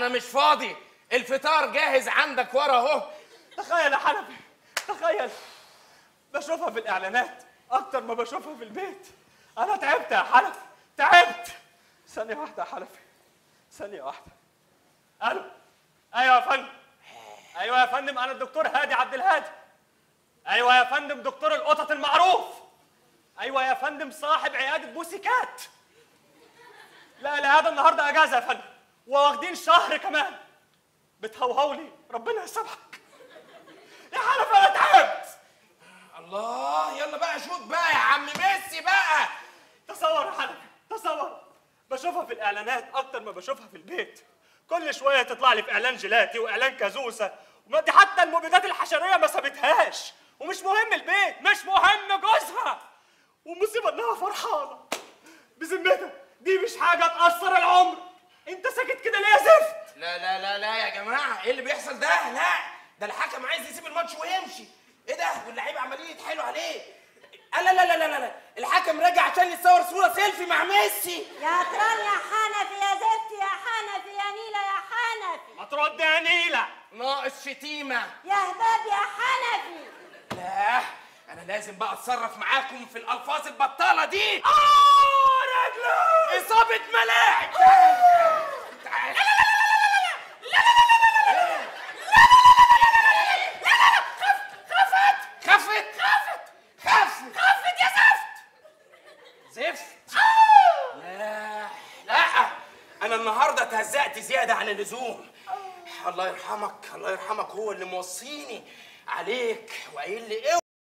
انا مش فاضي الفطار جاهز عندك ورا اهو تخيل يا حنفي تخيل بشوفها في الاعلانات اكتر ما بشوفها في البيت انا تعبت يا حنفي تعبت ثانيه واحده يا حنفي ثانيه واحده الو ايوه يا فندم ايوه يا فندم انا الدكتور هادي عبد الهادي ايوه يا فندم دكتور القطط المعروف ايوه يا فندم صاحب عياده بوسيكات لا العياده النهارده اجازه يا فندم وواخدين شهر كمان بتهوهو لي ربنا يسامحك يا حنفي انا تعبت الله يلا بقى شوت بقى يا عم ميسي بقى تصور يا حنفي تصور بشوفها في الاعلانات اكتر ما بشوفها في البيت كل شويه تطلع لي في اعلان جيلاتي واعلان كازوسه وما دي حتى المبيدات الحشريه ما سابتهاش ومش مهم البيت مش مهم جوزها والمصيبه انها فرحانه بذمتك دي مش حاجه تاثر العمر انت ساكت كده ليه يا زفت لا لا لا لا يا جماعه ايه اللي بيحصل ده لا ده الحكم عايز يسيب الماتش ويمشي ايه ده واللعيبه عمالين يتحايلوا عليه لا لا لا لا لا لا الحكم راجع عشان يتصور صوره سيلفي مع ميسي يا تران يا حنفي يا زفت يا حنفي يا نيلة يا حنفي ما ترد يا نيله ناقص شتيمه يا هباب يا حنفي لا انا لازم بقى اتصرف معاكم في الالفاظ البطاله دي اه رجله اصابه ملاعب تعال خفت خفت خفت خفت يا زفت زفت لا لا انا النهارده اتهزقت زياده عن اللزوم الله يرحمك الله يرحمك هو اللي موصيني عليك وقايل لي اوعى